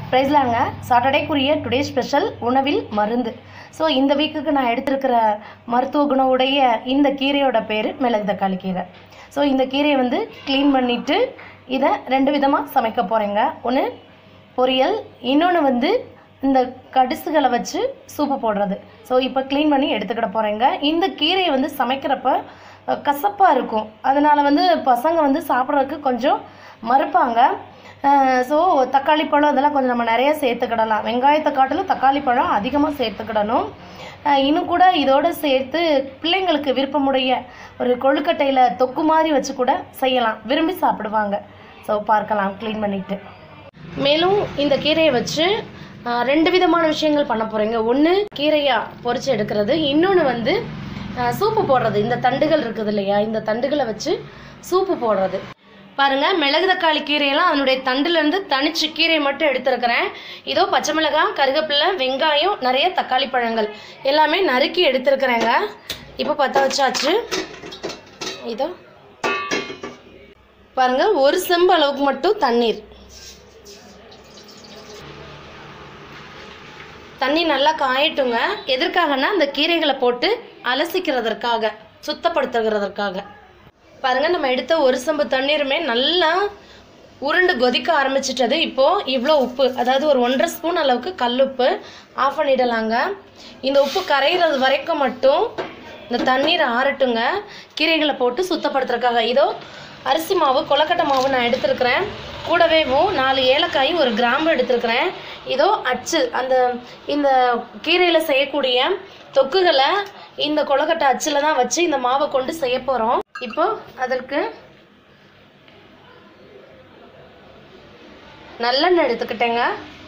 ப்ரைஸ்லாங்க சாட்டர்டேக்குரிய today special உணவில் மருந்து so இந்த வீக்குக்கு நான் எடுத்திருக்கிற மருத்துவ குணம் உடைய இந்த கீரையோட பேர் மிளகு தக்காளி கீரை ஸோ இந்த கீரையை வந்து க்ளீன் பண்ணிவிட்டு இதை ரெண்டு விதமாக சமைக்க போகிறேங்க ஒன்று பொரியல் இன்னொன்று வந்து இந்த கடுசுகளை வச்சு சூப்பு போடுறது ஸோ இப்போ க்ளீன் பண்ணி எடுத்துக்கிட போகிறேங்க இந்த கீரையை வந்து சமைக்கிறப்ப கசப்பாக இருக்கும் அதனால் வந்து பசங்க வந்து சாப்பிட்றதுக்கு கொஞ்சம் மறுப்பாங்க ஸோ தக்காளி பழம் இதெல்லாம் கொஞ்சம் நம்ம நிறைய சேர்த்துக்கிடலாம் வெங்காயத்தை காட்டிலும் தக்காளி பழம் அதிகமாக சேர்த்துக்கிடணும் அஹ் இன்னும் கூட இதோடு சேர்த்து பிள்ளைங்களுக்கு விருப்பமுடைய ஒரு கொழுக்கட்டையில் தொக்கு மாதிரி வச்சு கூட செய்யலாம் விரும்பி சாப்பிடுவாங்க ஸோ பார்க்கலாம் க்ளீன் பண்ணிவிட்டு மேலும் இந்த கீரையை வச்சு ஆ, ரெண்டு விதமான விஷயங்கள் பண்ண போகிறீங்க ஒன்று கீரையாக பொரிச்சு எடுக்கிறது இன்னொன்று வந்து ஆ, சூப்பு போடுறது இந்த தண்டுகள் இருக்குது இல்லையா இந்த தண்டுகளை வச்சு சூப்பு போடுறது பாருங்க மிளகு தக்காளி கீரையெல்லாம் அதனுடைய தண்டுலேருந்து தனிச்சு கீரையை மட்டும் எடுத்திருக்கிறேன் இதோ பச்சை மிளகாய் கருவேப்பிலை வெங்காயம் நிறைய தக்காளி பழங்கள் எல்லாமே நறுக்கி எடுத்திருக்கிறேங்க இப்போ பற்ற வச்சாச்சு இதோ பாருங்க ஒரு செம்பு அளவுக்கு மட்டும் தண்ணீர் தண்ணி நல்லா காயட்டுங்க எதற்காகனா அந்த கீரைகளை போட்டு அலசிக்கிறதற்காக சுத்தப்படுத்துகிறதற்காக பாருங்க நம்ம எடுத்த ஒரு செம்பு தண்ணீருமே நல்லா உருண்டு கொதிக்க ஆரம்பிச்சிட்டது இப்போ இவ்வளோ உப்பு அதாவது ஒரு ஒன்றரை ஸ்பூன் அளவுக்கு கல்லுப்பு ஆஃப் பண்ணிடலாங்க இந்த உப்பு கரையிறது வரைக்கும் மட்டும் இந்த தண்ணீர் ஆறட்டுங்க கீரைகளை போட்டு சுத்தப்படுத்துறதுக்காக இதோ அரிசி மாவு கொலக்கட்டை மாவு நான் எடுத்திருக்கிறேன் கூடவேவும் நாலு ஏலக்காயும் ஒரு கிராம்பு எடுத்திருக்கிறேன் இதோ அச்சு அந்த இந்த கீரையில் செய்யக்கூடிய தொக்குகளை இந்த கொலக்கட்டை அச்சில் தான் வச்சு இந்த மாவை கொண்டு செய்ய போகிறோம் இப்போ அதற்கு நல்லெண்ணெய் எடுத்துக்கிட்டேங்க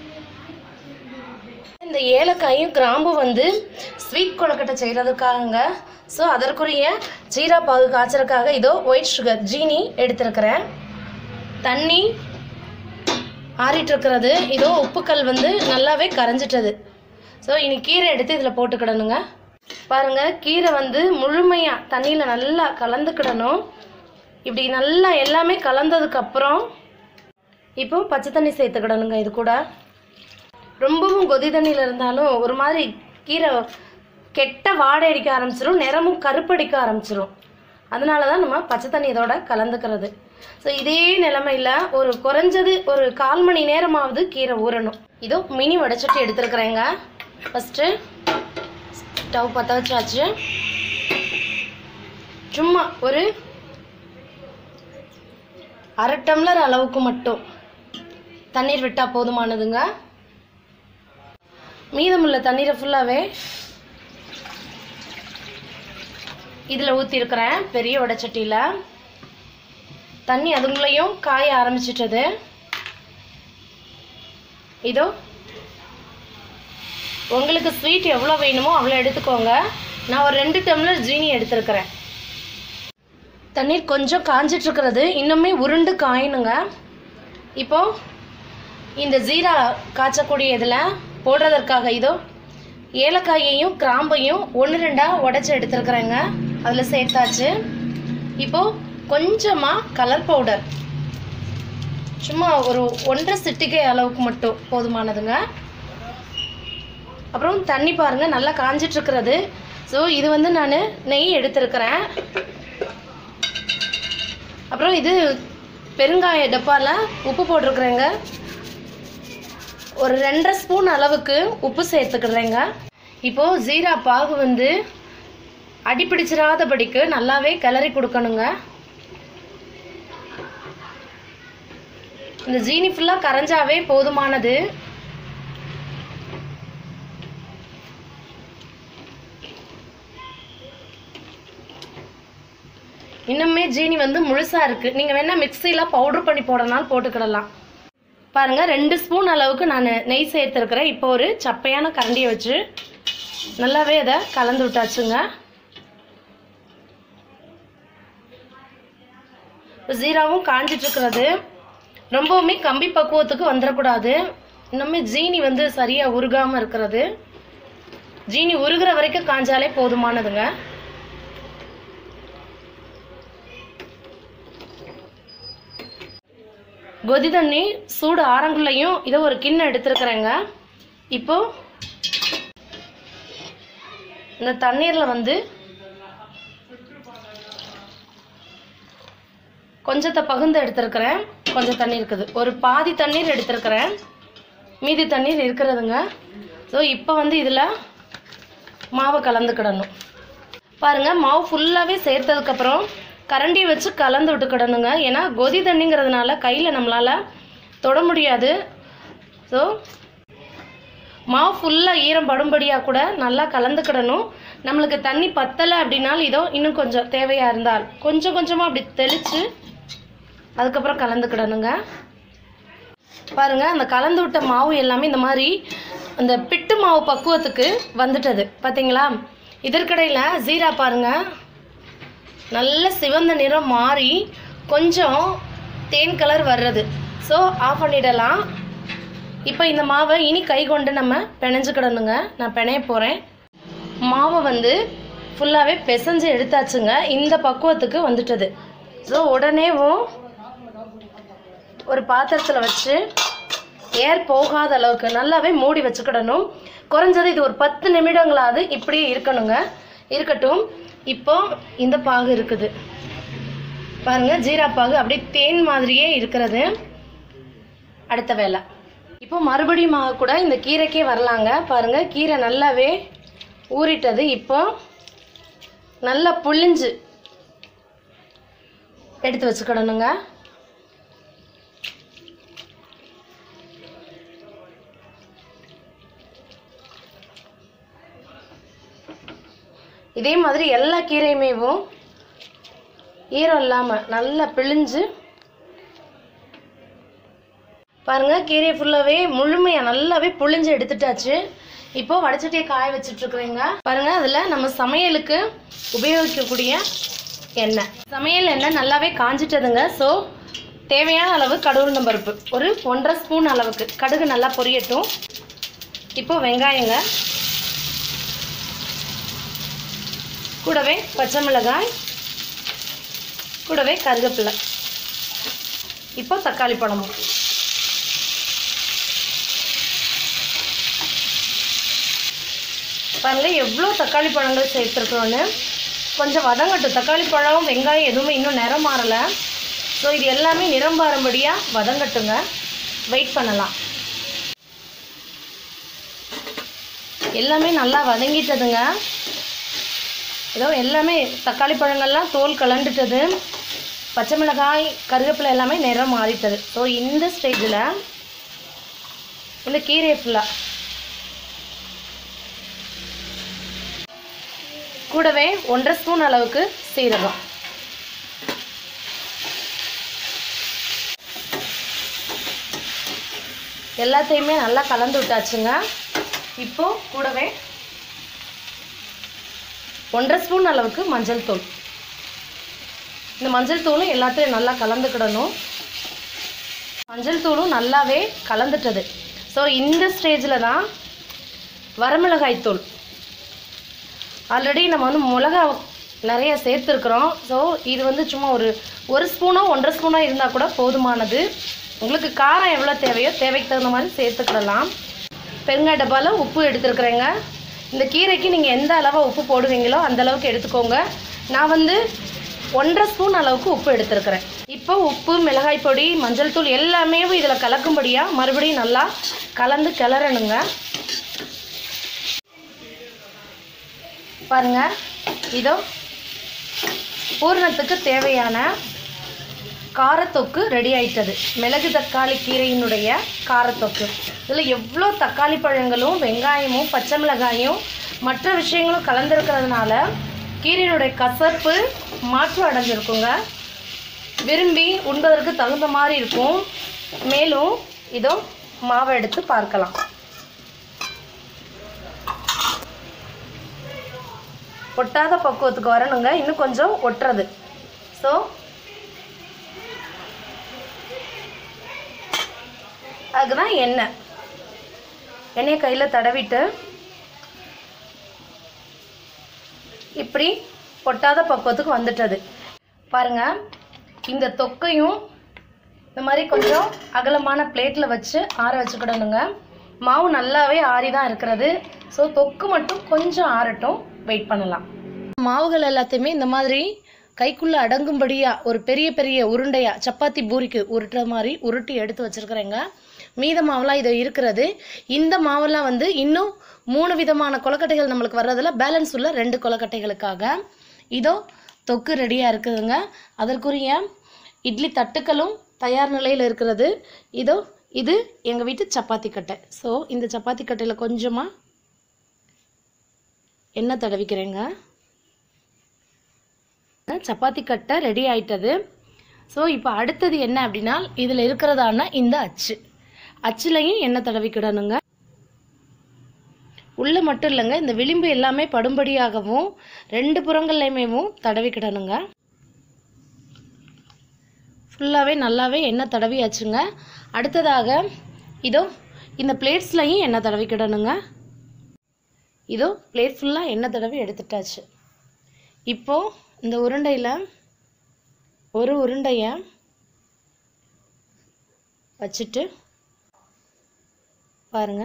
இந்த ஏலக்காயும் கிராம்பு வந்து ஸ்வீட் கொழுக்கட்டை செய்கிறதுக்காகங்க ஸோ அதற்குரிய ஜீரா பாகு காய்ச்சறதுக்காக இதோ ஒயிட் சுகர் ஜீனி எடுத்திருக்கிறேன் தண்ணி ஆறிட்டு இருக்கிறது இதோ உப்புக்கல் வந்து நல்லாவே கரைஞ்சிட்டது ஸோ இனி கீரை எடுத்து இதில் போட்டுக்கிடணுங்க பாருங்க கீரை வந்து முழுமையாக தண்ணியில் நல்லா கலந்துக்கிடணும் இப்படி நல்லா எல்லாமே கலந்ததுக்கப்புறம் இப்போ பச்சை தண்ணி சேர்த்துக்கிடணுங்க இது கூட ரொம்பவும் கொதி தண்ணியில் இருந்தாலும் ஒரு மாதிரி கீரை கெட்ட வாடை அடிக்க ஆரம்பிச்சிரும் நிறமும் கருப்படிக்க ஆரம்பிச்சிரும் அதனால தான் நம்ம பச்சை தண்ணி இதோட கலந்துக்கிறது ஸோ இதே நிலமையில் ஒரு குறைஞ்சது ஒரு கால் மணி நேரமாவது கீரை ஊறணும் இதோ மினி வடைச்சட்டி எடுத்துருக்குறேங்க ஃபஸ்ட்டு ஸ்டவ் பற்ற வச்சாச்சு சும்மா ஒரு அரை டம்ளர் அளவுக்கு மட்டும் தண்ணீர் விட்டால் போதுமானதுங்க மீதமுள்ள தண்ணீரை ஃபுல்லாகவே இதில் ஊற்றிருக்கிறேன் பெரிய வடைச்சட்டியில் தண்ணி அதுங்களையும் காய ஆரம்பிச்சிட்டது இதோ உங்களுக்கு ஸ்வீட் எவ்வளோ வேணுமோ அவ்வளோ எடுத்துக்கோங்க நான் ஒரு ரெண்டு டம்ளர் ஜீனி எடுத்திருக்கிறேன் தண்ணீர் கொஞ்சம் காஞ்சிட்டு இருக்கிறது இன்னுமே உருண்டு காயணுங்க இப்போ இந்த ஜீரா காய்ச்சக்கூடிய இதில் போடுறதற்காக இதோ ஏலக்காயையும் கிராம்பையும் ஒன்று ரெண்டாக உடச்சி எடுத்துருக்குறேங்க அதில் சேர்த்தாச்சு இப்போது கொஞ்சமாக கலர் பவுடர் சும்மா ஒரு ஒன்றரை சிட்டிகை அளவுக்கு மட்டும் போதுமானதுங்க அப்புறம் தண்ணி பாருங்கள் நல்லா காஞ்சிட்ருக்கிறது ஸோ இது வந்து நான் நெய் எடுத்திருக்கிறேன் அப்புறம் இது பெருங்காய டப்பாவில் உப்பு போட்டிருக்குறேங்க ஒரு ரெண்டரை ஸ்பூன் அளவுக்கு உப்பு சேர்த்துக்கிறேங்க இப்போது ஜீரா பாகு வந்து அடிப்பிடிச்சிடாதபடிக்கு நல்லாவே கிளறி கொடுக்கணுங்க இந்த ஜீனி ஃபுல்லாக கரைஞ்சாவே போதுமானது இன்னுமே ஜீனி வந்து முழுசாக இருக்குது நீங்கள் வேணால் மிக்சியில் பவுட்ரு பண்ணி போடனாலும் போட்டுக்கிடலாம் பாருங்கள் ரெண்டு ஸ்பூன் அளவுக்கு நான் நெய் சேர்த்துருக்கிறேன் இப்போ ஒரு சப்பையான கரண்டியை வச்சு நல்லாவே அதை கலந்து விட்டாச்சுங்க ஜீராவும் காஞ்சிட்ருக்கிறது ரொம்பவுமே கம்பி பக்குவத்துக்கு வந்துடக்கூடாது இன்னுமே ஜீனி வந்து சரியாக உருகாமல் இருக்கிறது ஜீனி உருகிற வரைக்கும் காஞ்சாலே போதுமானதுங்க கொதி தண்ணி சூடு ஆரங்குள்ளையும் இதை ஒரு கிண்ணம் எடுத்துருக்குறேங்க இப்போ இந்த தண்ணீரில் வந்து கொஞ்சத்தை பகுந்து எடுத்திருக்கிறேன் கொஞ்சம் தண்ணி இருக்குது ஒரு பாதி தண்ணீர் எடுத்திருக்கிறேன் மீதி தண்ணீர் இருக்கிறதுங்க ஸோ இப்போ வந்து இதில் மாவை கலந்துக்கிடணும் பாருங்கள் மாவு ஃபுல்லாகவே சேர்த்ததுக்கப்புறம் கரண்டி வச்சு கலந்து விட்டுக்கிடணுங்க ஏன்னா கொதி தண்ணிங்கிறதுனால கையில் நம்மளால் தொட முடியாது ஸோ மாவு ஃபுல்லாக ஈரம் படும்படியாக கூட நல்லா கலந்துக்கிடணும் நம்மளுக்கு தண்ணி பத்தலை அப்படின்னாலும் இதோ இன்னும் கொஞ்சம் தேவையாக இருந்தால் கொஞ்சம் கொஞ்சமாக அப்படி தெளித்து அதுக்கப்புறம் கலந்துக்கிடணுங்க பாருங்க அந்த கலந்து விட்ட மாவு எல்லாமே இந்த மாதிரி அந்த பிட்டு மாவு பக்குவத்துக்கு வந்துட்டது பார்த்தீங்களா இதற்கிடையில் ஜீரா பாருங்க நல்ல சிவந்த நிறம் மாறி கொஞ்சம் தேன் கலர் வர்றது ஸோ ஆஃப் பண்ணிடலாம் இப்போ இந்த மாவை இனி கை கொண்டு நம்ம பிணைஞ்சுக்கிடணுங்க நான் பிணைய போகிறேன் மாவை வந்து ஃபுல்லாகவே பிசைஞ்சு எடுத்தாச்சுங்க இந்த பக்குவத்துக்கு வந்துட்டது ஸோ உடனேவும் ஒரு பாத்திரத்தில் வச்சு ஏர் போகாத அளவுக்கு நல்லாவே மூடி வச்சுக்கிடணும் குறைஞ்சது இது ஒரு பத்து நிமிடங்களாவது இப்படியே இருக்கணுங்க இருக்கட்டும் இப்போ இந்த பாகு இருக்குது பாருங்க ஜீரா பாகு அப்படியே தேன் மாதிரியே இருக்கிறது அடுத்த வேலை இப்போ மறுபடியும் கூட இந்த கீரைக்கே வரலாங்க பாருங்க கீரை நல்லாவே ஊறிட்டது இப்போ நல்லா புளிஞ்சு எடுத்து வச்சுக்கிடணுங்க இதே மாதிரி எல்லா கீரையுமேவும் ஈரம் இல்லாமல் நல்லா பிழிஞ்சு பாருங்க கீரையை ஃபுல்லாகவே முழுமையாக நல்லாவே புழிஞ்சு எடுத்துட்டாச்சு இப்போ வடச்சட்டியை காய வச்சுட்ருக்குறேங்க பாருங்க அதில் நம்ம சமையலுக்கு உபயோகிக்கக்கூடிய எண்ணெய் சமையல் எண்ணெய் நல்லாவே காஞ்சிட்டதுங்க ஸோ தேவையான அளவு கடுகு பருப்பு ஒரு ஒன்றரை ஸ்பூன் அளவுக்கு கடுகு நல்லா பொரியட்டும் இப்போ வெங்காயங்க கூடவே பச்சை மிளகாய் கூடவே கருவேப்பிலை இப்போ தக்காளி பழமும் பாருங்க எவ்வளோ தக்காளி பழங்கள் சேர்த்துருக்கோன்னு கொஞ்சம் வதங்கட்டும் தக்காளி பழம் வெங்காயம் எதுவுமே இன்னும் நிறம் மாறலை ஸோ இது எல்லாமே நிறம் மாறும்படியாக வதங்கட்டுங்க வெயிட் பண்ணலாம் எல்லாமே நல்லா வதங்கிட்டதுங்க ஏதோ எல்லாமே தக்காளி பழங்கள்லாம் தோல் கலண்டுட்டது பச்சை மிளகாய் கருவேப்பிலை எல்லாமே நிறம் மாறிட்டது ஸோ இந்த ஸ்டேஜில் இந்த கீரை ஃபுல்லாக கூடவே ஒன்றரை ஸ்பூன் அளவுக்கு சீரகம் எல்லாத்தையுமே நல்லா கலந்து விட்டாச்சுங்க இப்போ கூடவே ஒன்றரை ஸ்பூன் அளவுக்கு மஞ்சள் தூள் இந்த மஞ்சள் தூளும் எல்லாத்தையும் நல்லா கலந்துக்கிடணும் மஞ்சள் தூளும் நல்லாவே கலந்துட்டது ஸோ இந்த ஸ்டேஜில் தான் வரமிளகாய் தூள் ஆல்ரெடி நம்ம வந்து மிளகா நிறைய சேர்த்துருக்குறோம் ஸோ இது வந்து சும்மா ஒரு ஒரு ஸ்பூனோ ஒன்றரை ஸ்பூனோ இருந்தால் கூட போதுமானது உங்களுக்கு காரம் எவ்வளோ தேவையோ தேவைக்கு தகுந்த மாதிரி சேர்த்துக்கிடலாம் பெருங்காய டப்பாவில் உப்பு எடுத்துருக்குறேங்க இந்த கீரைக்கு நீங்கள் எந்த அளவாக உப்பு போடுவீங்களோ அந்த அளவுக்கு எடுத்துக்கோங்க நான் வந்து ஒன்றரை ஸ்பூன் அளவுக்கு உப்பு எடுத்துருக்கிறேன் இப்போ உப்பு மிளகாய் பொடி மஞ்சள் தூள் எல்லாமே இதில் கலக்கும்படியாக மறுபடியும் நல்லா கலந்து கிளறணுங்க பாருங்க இதோ பூரணத்துக்கு தேவையான காரத்தொக்கு ரெடி ஆயிட்டது மிளகு தக்காளி கீரையினுடைய காரத்தொக்கு இதில் எவ்வளோ தக்காளி பழங்களும் வெங்காயமும் பச்சை மிளகாயும் மற்ற விஷயங்களும் கலந்துருக்கிறதுனால கீரையினுடைய கசப்பு மாற்று அடைஞ்சிருக்குங்க விரும்பி உண்பதற்கு தகுந்த மாதிரி இருக்கும் மேலும் இதோ மாவை எடுத்து பார்க்கலாம் ஒட்டாத பக்குவத்துக்கு வரணுங்க இன்னும் கொஞ்சம் ஒட்டுறது ஸோ அதுதான் எண்ணெய் எண்ணெயை கையில் தடவிட்டு இப்படி ஒட்டாத பக்குவத்துக்கு வந்துட்டது பாருங்க இந்த தொக்கையும் இந்த மாதிரி கொஞ்சம் அகலமான பிளேட்டில் வச்சு ஆற வச்சுக்கிடணுங்க மாவு நல்லாவே ஆறி தான் இருக்கிறது ஸோ தொக்கு மட்டும் கொஞ்சம் ஆறட்டும் வெயிட் பண்ணலாம் மாவுகள் எல்லாத்தையுமே இந்த மாதிரி கைக்குள்ளே அடங்கும்படியாக ஒரு பெரிய பெரிய உருண்டையா சப்பாத்தி பூரிக்கு உருட்டுற மாதிரி உருட்டி எடுத்து வச்சுருக்குறேங்க மீத மாவுலாம் இது இருக்கிறது இந்த மாவெல்லாம் வந்து இன்னும் மூணு விதமான கொலக்கட்டைகள் நம்மளுக்கு வர்றதில் பேலன்ஸ் உள்ள ரெண்டு கொலக்கட்டைகளுக்காக இதோ தொக்கு ரெடியாக இருக்குதுங்க அதற்குரிய இட்லி தட்டுக்களும் தயார் நிலையில் இருக்கிறது இதோ இது எங்கள் வீட்டு சப்பாத்தி கட்டை ஸோ இந்த சப்பாத்தி கட்டையில் கொஞ்சமாக எண்ணெய் தடவிக்கிறேங்க சப்பாத்தி கட்டை ரெடி ஆயிட்டது ஸோ இப்போ அடுத்தது என்ன அப்படின்னா இதில் இருக்கிறதான இந்த அச்சு அச்சுலையும் எண்ணெய் தடவிக்கிடணுங்க உள்ள மட்டும் இல்லைங்க இந்த விளிம்பு எல்லாமே படும்படியாகவும் ரெண்டு புறங்கள்லையுமே தடவிக்கிடணுங்க ஃபுல்லாகவே நல்லாவே எண்ணெய் தடவியாச்சுங்க அடுத்ததாக இதோ இந்த பிளேட்ஸ்லையும் எண்ணெய் தடவிக்கிடணுங்க இதோ பிளேட் ஃபுல்லாக எண்ணெய் தடவி எடுத்துட்டாச்சு இப்போது இந்த உருண்டையில் ஒரு உருண்டையை வச்சுட்டு பாருங்க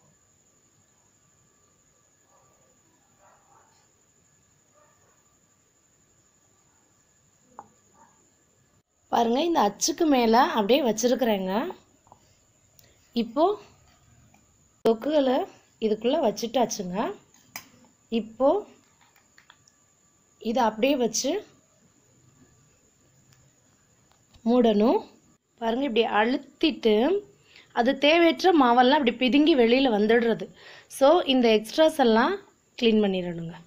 பாருங்க இந்த அச்சுக்கு மேலே அப்படியே வச்சிருக்கிறேங்க இப்போ தொக்குகளை இதுக்குள்ளே வச்சுட்டாச்சுங்க இப்போ இதை அப்படியே வச்சு மூடணும் பாருங்க இப்படி அழுத்திட்டு அது தேவையற்ற மாவெல்லாம் இப்படி பிதுங்கி வெளியில் வந்துடுறது ஸோ இந்த எக்ஸ்ட்ராஸ் எல்லாம் க்ளீன் பண்ணிடணுங்க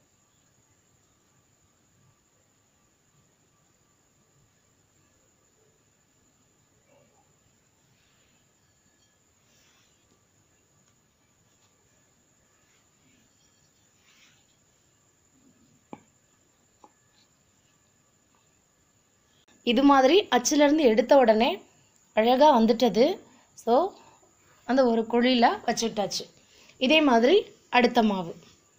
இது மாதிரி அச்சிலேருந்து எடுத்த உடனே அழகாக வந்துட்டது ஸோ அந்த ஒரு குழியில் வச்சுட்டாச்சு இதே மாதிரி அடுத்த மாவு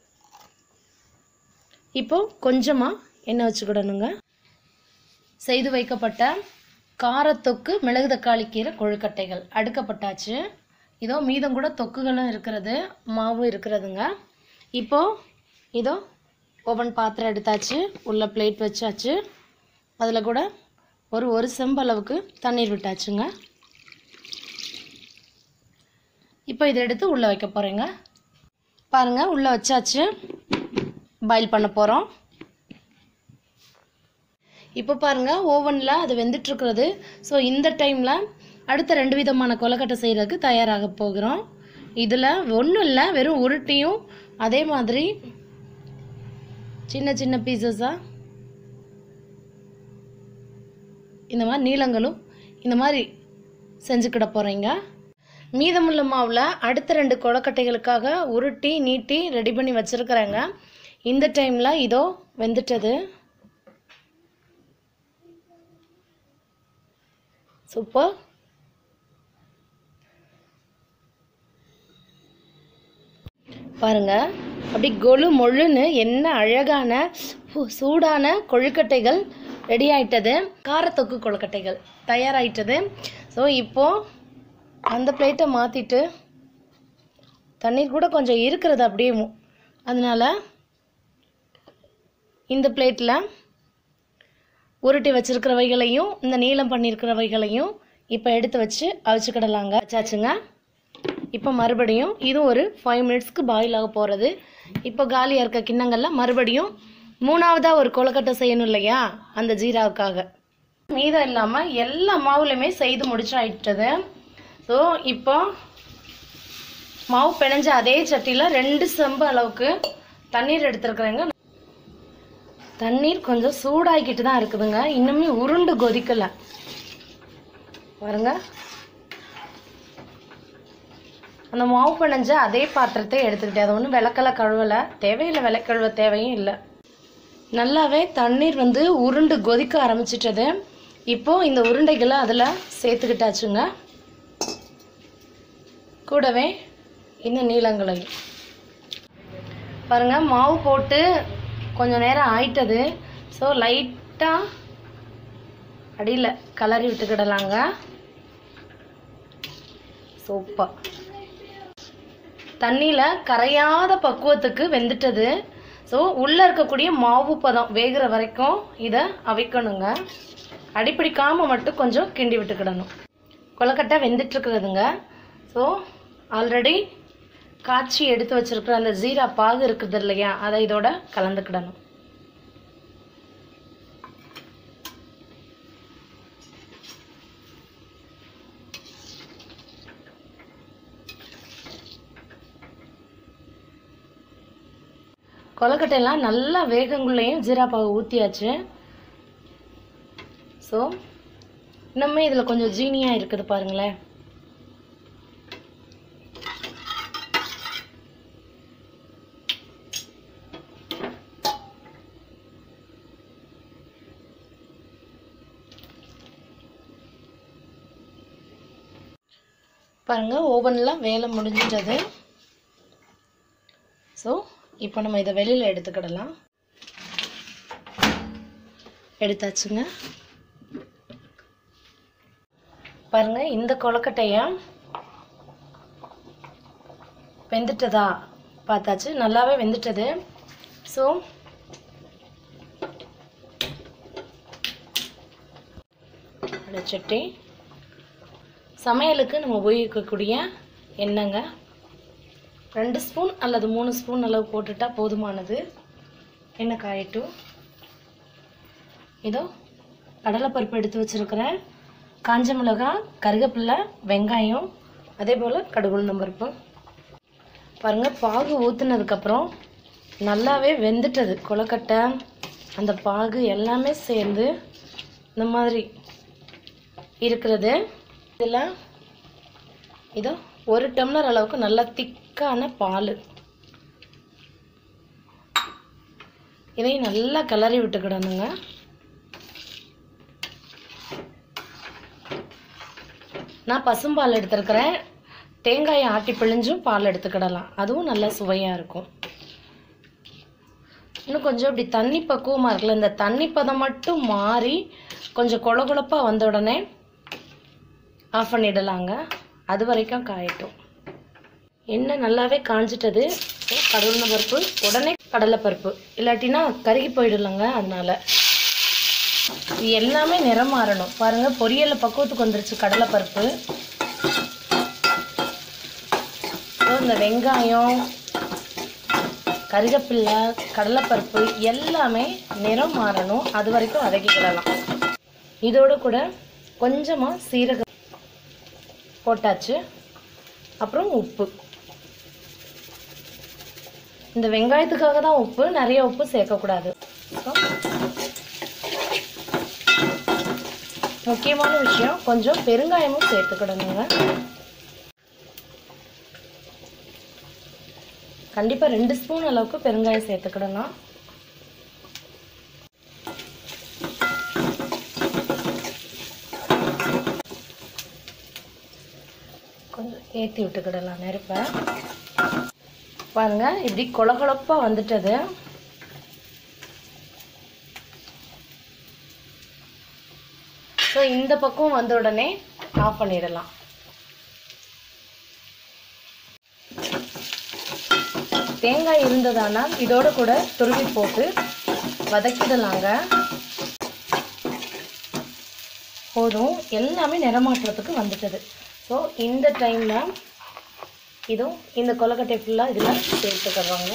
இப்போ கொஞ்சமாக எண்ணெய் வச்சுக்கிடணுங்க செய்து வைக்கப்பட்ட காரத்தொக்கு மிளகு தக்காளி கீரை கொழுக்கட்டைகள் அடுக்கப்பட்டாச்சு இதோ மீதம் கூட தொக்குகளும் இருக்கிறது மாவும் இருக்கிறதுங்க இப்போ இதோ ஓவன் பாத்திரம் எடுத்தாச்சு உள்ள பிளேட் வச்சாச்சு அதில் கூட ஒரு ஒரு செம்பு அளவுக்கு தண்ணீர் விட்டாச்சுங்க இப்போ இதை எடுத்து உள்ளே வைக்க போகிறேங்க பாருங்கள் உள்ளே வச்சாச்சு பாயில் பண்ண போகிறோம் இப்போ பாருங்கள் ஓவனில் அது வெந்துட்டுருக்கிறது ஸோ இந்த டைமில் அடுத்த ரெண்டு விதமான கொலக்கட்டை செய்கிறதுக்கு தயாராக போகிறோம் இதில் ஒன்றும் இல்லை வெறும் உருட்டியும் அதே மாதிரி சின்ன சின்ன பீசஸாக இந்த மாதிரி நீளங்களும் இந்த மாதிரி செஞ்சுக்கிட போகிறீங்க மீதமுள்ள மாவில் அடுத்த ரெண்டு கொலக்கட்டைகளுக்காக உருட்டி நீட்டி ரெடி பண்ணி வச்சுருக்குறேங்க இந்த டைமில் இதோ வெந்துட்டது சூப்பர் பாருங்க அப்படி கொலு மொழுன்னு என்ன அழகான ஹு- சூடான கொழுக்கட்டைகள் ரெடி ஆயிட்டது காரத்தொக்கு கொழுக்கட்டைகள் தயாராயிட்டது ஸோ இப்போ அந்த பிளேட்டை மாற்றிட்டு தண்ணீர் கூட கொஞ்சம் இருக்கிறது அப்படியே மு- அதனால இந்த பிளேட்டில் உருட்டி வச்சிருக்கிறவைகளையும் இந்த நீளம் பண்ணியிருக்கிறவைகளையும் இப்போ எடுத்து வச்சு அவிச்சுக்கிடலாங்க வச்சாச்சுங்க இப்போ மறுபடியும் இது ஒரு ஃபைவ் மினிட்ஸ்க்கு பாயில் ஆக போகிறது இப்போ காலியாக இருக்க கிண்ணங்களில் மறுபடியும் மூணாவதாக ஒரு கொழுக்கட்டை செய்யணும் இல்லையா அந்த ஜீராவுக்காக மீதம் இல்லாமல் எல்லா மாவுலையுமே செய்து முடிச்சாயிட்டது ஸோ இப்போ மாவு பிணைஞ்ச அதே சட்டியில் ரெண்டு செம்பு அளவுக்கு தண்ணீர் எடுத்துருக்குறேங்க தண்ணீர் கொஞ்சம் சூடாகிக்கிட்டு தான் இருக்குதுங்க இன்னுமே உருண்டு கொதிக்கலை பாருங்க அந்த மாவு பிணைஞ்ச அதே பாத்திரத்தை எடுத்துக்கிட்டேன் அது ஒன்றும் விளக்கல கழுவலை தேவையில்லை விலை கழுவ தேவையும் இல்லை நல்லாவே தண்ணீர் வந்து உருண்டு கொதிக்க ஆரம்பிச்சிட்டது இப்போ இந்த உருண்டைகளை அதில் சேர்த்துக்கிட்டாச்சுங்க கூடவே இந்த நீளங்களையும் பாருங்க மாவு போட்டு கொஞ்ச நேரம் ஆயிட்டது ஸோ லைட்டாக அடியில் கலரி விட்டுக்கிடலாங்க சூப்பர் தண்ணியில் கரையாத பக்குவத்துக்கு வெந்துட்டது ஸோ உள்ளே இருக்கக்கூடிய மாவு பதம் வேகிற வரைக்கும் இதை அவிக்கணுங்க அடிப்பிடிக்காமல் மட்டும் கொஞ்சம் கிண்டி விட்டுக்கிடணும் கொலக்கட்டை வெந்துட்டுருக்குறதுங்க ஸோ ஆல்ரெடி காய்ச்சி எடுத்து வச்சிருக்கிற அந்த ஜீரா பாகு இருக்குது இல்லையா அதை இதோட கலந்துக்கிடணும் கொலக்கட்டையெல்லாம் நல்லா வேகங்குள்ளேயும் ஜீரா பாகு ஊற்றியாச்சு ஸோ இன்னுமே இதில் கொஞ்சம் ஜீனியாக இருக்குது பாருங்களேன் பாருங்கள் ஓவனில் வேலை முடிஞ்சிட்டது ஸோ இப்போ நம்ம இதை வெளியில் எடுத்துக்கிடலாம் எடுத்தாச்சுங்க பாருங்க இந்த கொலக்கட்டையை வெந்துட்டதா பார்த்தாச்சு நல்லாவே வெந்துட்டது ஸோ அடைச்சிட்டு சமையலுக்கு நம்ம உபயோகிக்கக்கூடிய எண்ணெய்ங்க ரெண்டு ஸ்பூன் அல்லது மூணு ஸ்பூன் அளவு போட்டுட்டா போதுமானது எண்ணெய் காயட்டும் இதோ கடலைப்பருப்பு எடுத்து வச்சுருக்கிறேன் காஞ்ச மிளகாய் கருவேப்பிலை வெங்காயம் அதே போல் கடுகுளுந்தம் பருப்பு பாருங்கள் பாகு ஊற்றுனதுக்கப்புறம் நல்லாவே வெந்துட்டது கொலக்கட்டை அந்த பாகு எல்லாமே சேர்ந்து இந்த மாதிரி இருக்கிறது இதில் இதோ ஒரு டம்ளர் அளவுக்கு நல்லா திக்கான பால் இதையும் நல்லா கிளறி விட்டுக்கிடணுங்க நான் பசும்பால் எடுத்துருக்கிறேன் தேங்காயை ஆட்டி பிழிஞ்சும் பால் எடுத்துக்கிடலாம் அதுவும் நல்லா சுவையாக இருக்கும் இன்னும் கொஞ்சம் இப்படி தண்ணி பக்குவமாக இருக்குல்ல இந்த தண்ணி பதம் மட்டும் மாறி கொஞ்சம் கொழ கொழப்பாக வந்த உடனே ஆஃப் பண்ணிடலாங்க அது வரைக்கும் காயட்டும் எண்ணெய் நல்லாவே காஞ்சிட்டது கடவுள பருப்பு உடனே கடலைப்பருப்பு இல்லாட்டினா கருகி போயிடலங்க அதனால இது எல்லாமே நிறம் மாறணும் பாருங்க பொரியல்ல பக்குவத்துக்கு வந்துருச்சு கடலைப்பருப்பு ஸோ இந்த வெங்காயம் கருகப்பில்லை கடலைப்பருப்பு எல்லாமே நிறம் மாறணும் அது வரைக்கும் வதக்கிக்கிடலாம் இதோட கூட கொஞ்சமாக சீரகம் போட்டாச்சு அப்புறம் உப்பு இந்த வெங்காயத்துக்காக தான் உப்பு நிறைய உப்பு சேர்க்கக்கூடாது So, முக்கியமான விஷயம் கொஞ்சம் பெருங்காயமும் சேர்த்துக்கிடணுங்க கண்டிப்பாக ரெண்டு ஸ்பூன் அளவுக்கு பெருங்காயம் சேர்த்துக்கிடலாம் கொஞ்சம் ஏற்றி விட்டுக்கிடலாம் நெருப்பை பாருங்க இப்படி கொலகொலப்பாக வந்துட்டது ஸோ இந்த பக்கம் வந்த உடனே ஆஃப் பண்ணிடலாம் தேங்காய் இருந்ததானால் இதோட கூட துருவி போட்டு வதக்கிடலாங்க போதும் எல்லாமே நிறமாற்றத்துக்கு வந்துட்டது ஸோ இந்த டைமில் இதுவும் இந்த கொலக்கட்டை ஃபுல்லாக இதில் சேர்த்துக்கிறோங்க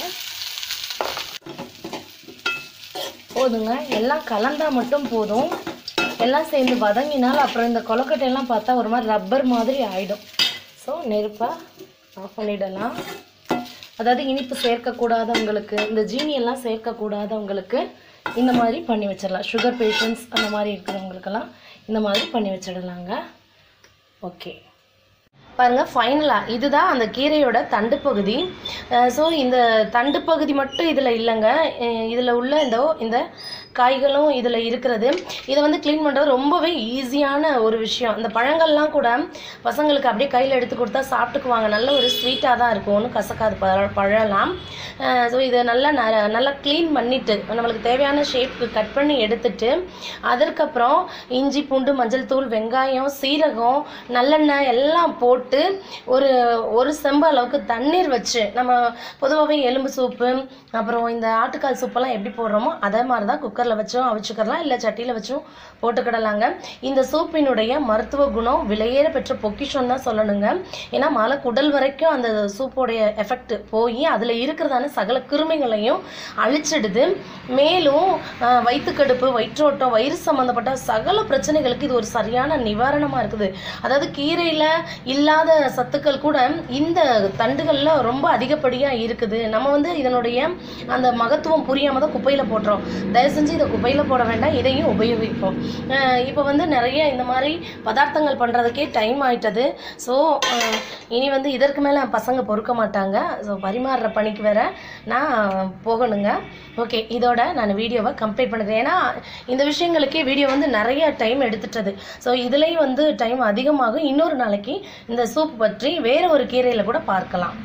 போதுங்க எல்லாம் கலந்தா மட்டும் போதும் எல்லாம் சேர்ந்து வதங்கினால் அப்புறம் இந்த கொலக்கட்டையெல்லாம் பார்த்தா ஒரு மாதிரி ரப்பர் மாதிரி ஆகிடும் ஸோ நெருப்பை ஆஃப் பண்ணிடலாம் அதாவது இனிப்பு சேர்க்கக்கூடாதவங்களுக்கு இந்த ஜீனி எல்லாம் சேர்க்கக்கூடாதவங்களுக்கு இந்த மாதிரி பண்ணி வச்சிடலாம் சுகர் பேஷண்ட்ஸ் அந்த மாதிரி இருக்கிறவங்களுக்கெல்லாம் இந்த மாதிரி பண்ணி வச்சிடலாங்க ஓகே பாருங்கள் ஃபைனலாக இதுதான் அந்த கீரையோட தண்டு பகுதி ஸோ இந்த தண்டு பகுதி மட்டும் இதில் இல்லைங்க இதில் உள்ள இந்த இந்த காய்களும் இதில் இருக்கிறது இதை வந்து க்ளீன் பண்ணுறது ரொம்பவே ஈஸியான ஒரு விஷயம் இந்த பழங்கள்லாம் கூட பசங்களுக்கு அப்படியே கையில் எடுத்து கொடுத்தா சாப்பிட்டுக்குவாங்க நல்ல ஒரு ஸ்வீட்டாக தான் இருக்கும் ஒன்றும் கசக்காது பழ பழலாம் ஸோ இதை நல்லா ந நல்லா க்ளீன் பண்ணிவிட்டு நம்மளுக்கு தேவையான ஷேப்புக்கு கட் பண்ணி எடுத்துட்டு அதற்கப்புறம் இஞ்சி பூண்டு மஞ்சள் தூள் வெங்காயம் சீரகம் நல்லெண்ணெய் எல்லாம் போட்டு ஒரு ஒரு செம்பு அளவுக்கு தண்ணீர் வச்சு நம்ம பொதுவாகவே எலும்பு சூப்பு அப்புறம் இந்த ஆட்டுக்கால் சூப்பெல்லாம் எப்படி போடுறோமோ அதே மாதிரி தான் குக்கரில் வச்சும் அவிச்சுக்கலாம் இல்லை சட்டியில் வச்சும் போட்டுக்கிடலாங்க இந்த சூப்பினுடைய மருத்துவ குணம் விலையேற பெற்ற பொக்கிஷம் தான் சொல்லணுங்க ஏன்னா மலை குடல் வரைக்கும் அந்த சூப்போடைய எஃபெக்ட் போய் அதில் இருக்கிறதான சகல கிருமிகளையும் அழிச்சிடுது மேலும் ஆஹ், வயிற்றுக்கடுப்பு வயிற்றோட்டம் வயிறு சம்மந்தப்பட்ட சகல பிரச்சனைகளுக்கு இது ஒரு சரியான நிவாரணமாக இருக்குது அதாவது கீரையில் இல்லாத சத்துக்கள் கூட இந்த தண்டுகளில் ரொம்ப அதிகப்படியாக இருக்குது நம்ம வந்து இதனுடைய அந்த மகத்துவம் புரியாமல் தான் குப்பையில் போட்டுறோம் தயவு செஞ்சு இதை குப்பையில் போட வேண்டாம் இதையும் உபயோகிப்போம் இப்போ வந்து நிறைய இந்த மாதிரி பதார்த்தங்கள் பண்ணுறதுக்கே டைம் ஆயிட்டது ஸோ இனி வந்து இதற்கு மேலே பசங்க பொறுக்க மாட்டாங்க ஸோ பரிமாறுற பணிக்கு வேற நான் போகணுங்க ஓகே இதோட நான் வீடியோவை கம்ப்ளீட் பண்ணுறேன் ஏன்னா இந்த விஷயங்களுக்கே வீடியோ வந்து நிறைய டைம் எடுத்துட்டது ஸோ இதுலேயும் வந்து டைம் அதிகமாகும் இன்னொரு நாளைக்கு இந்த சூப் பற்றி வேற ஒரு கீரையில் கூட பார்க்கலாம்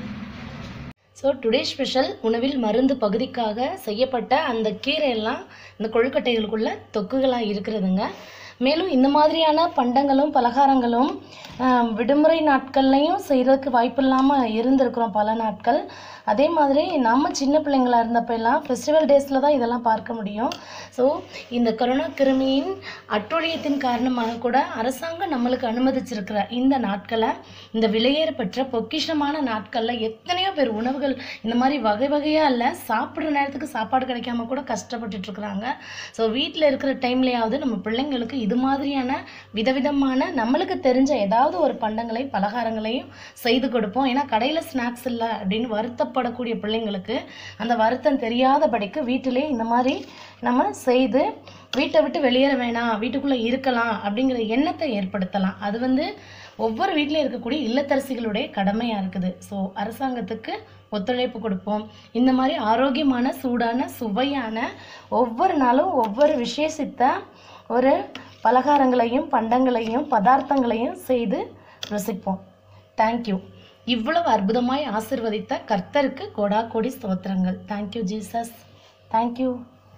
ஸோ டுடே ஸ்பெஷல் உணவில் மருந்து பகுதிக்காக செய்யப்பட்ட அந்த கீரையெல்லாம் இந்த கொழுக்கட்டைகளுக்குள்ள தொக்குகளாக இருக்கிறதுங்க மேலும் இந்த மாதிரியான பண்டங்களும் பலகாரங்களும் ஆஹ், விடுமுறை நாட்கள்லையும் செய்கிறதுக்கு வாய்ப்பு இல்லாமல் இருந்திருக்கிறோம் பல நாட்கள் அதே மாதிரி நம்ம சின்ன பிள்ளைங்களா இருந்தப்ப எல்லாம் ஃபெஸ்டிவல் டேஸில் தான் இதெல்லாம் பார்க்க முடியும் ஸோ இந்த கொரோனா கிருமியின் அட்டுழியத்தின் காரணமாக கூட அரசாங்கம் நம்மளுக்கு அனுமதிச்சிருக்கிற இந்த நாட்களை இந்த விலையேற பெற்ற பொக்கிஷமான நாட்களில் எத்தனையோ பேர் உணவுகள் இந்த மாதிரி வகை வகையாக இல்லை சாப்பிட்ற நேரத்துக்கு சாப்பாடு கிடைக்காம கூட கஷ்டப்பட்டுட்டு இருக்கிறாங்க ஸோ வீட்டில் இருக்கிற டைம்லையாவது நம்ம பிள்ளைங்களுக்கு இது மாதிரியான விதவிதமான நம்மளுக்கு தெரிஞ்ச ஏதாவது ஒரு பண்டங்களை பலகாரங்களையும் செய்து கொடுப்போம் ஏன்னா கடையில் ஸ்நாக்ஸ் இல்லை அப்படின்னு வருத்தப்படக்கூடிய பிள்ளைங்களுக்கு அந்த வருத்தம் தெரியாதபடிக்கு வீட்டிலே இந்த மாதிரி நம்ம செய்து வீட்டை விட்டு வெளியேற வேணாம் வீட்டுக்குள்ளே இருக்கலாம் அப்படிங்கிற எண்ணத்தை ஏற்படுத்தலாம் அது வந்து ஒவ்வொரு வீட்டிலும் இருக்கக்கூடிய இல்லத்தரசிகளுடைய கடமையாக இருக்குது ஸோ அரசாங்கத்துக்கு ஒத்துழைப்பு கொடுப்போம் இந்த மாதிரி ஆரோக்கியமான சூடான சுவையான ஒவ்வொரு நாளும் ஒவ்வொரு விசேஷித்த ஒரு பலகாரங்களையும் பண்டங்களையும் பதார்த்தங்களையும் செய்து ருசிப்போம் தேங்க்யூ இவ்வளவு அற்புதமாய் ஆசிர்வதித்த கர்த்தருக்கு கோடா கோடி ஸ்தோத்திரங்கள் தேங்க்யூ ஜீசஸ் தேங்க்யூ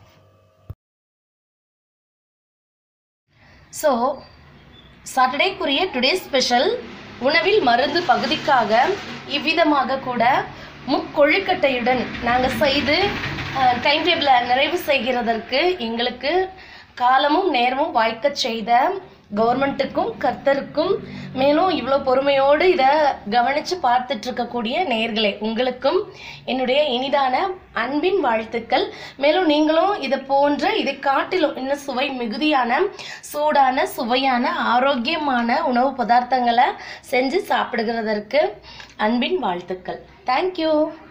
ஸோ சாட்டர்டேக்குரிய டுடே ஸ்பெஷல் உணவில் மருந்து பகுதிக்காக இவ்விதமாக கூட முக்கொழுக்கட்டையுடன் நாங்கள் செய்து டைம் டேபிளை நிறைவு செய்கிறதற்கு எங்களுக்கு காலமும் நேரமும் வாய்க்கச் செய்த கவர்மெண்ட்டுக்கும் கர்த்தருக்கும் மேலும் இவ்வளோ பொறுமையோடு இதை கவனித்து பார்த்துட்டு இருக்கக்கூடிய நேயர்களே உங்களுக்கும் என்னுடைய இனிதான அன்பின் வாழ்த்துக்கள் மேலும் நீங்களும் இதை போன்ற இதை காட்டிலும் இன்னும் சுவை மிகுதியான சூடான சுவையான ஆரோக்கியமான உணவு பதார்த்தங்களை செஞ்சு சாப்பிடுகிறதற்கு அன்பின் வாழ்த்துக்கள் தேங்க்யூ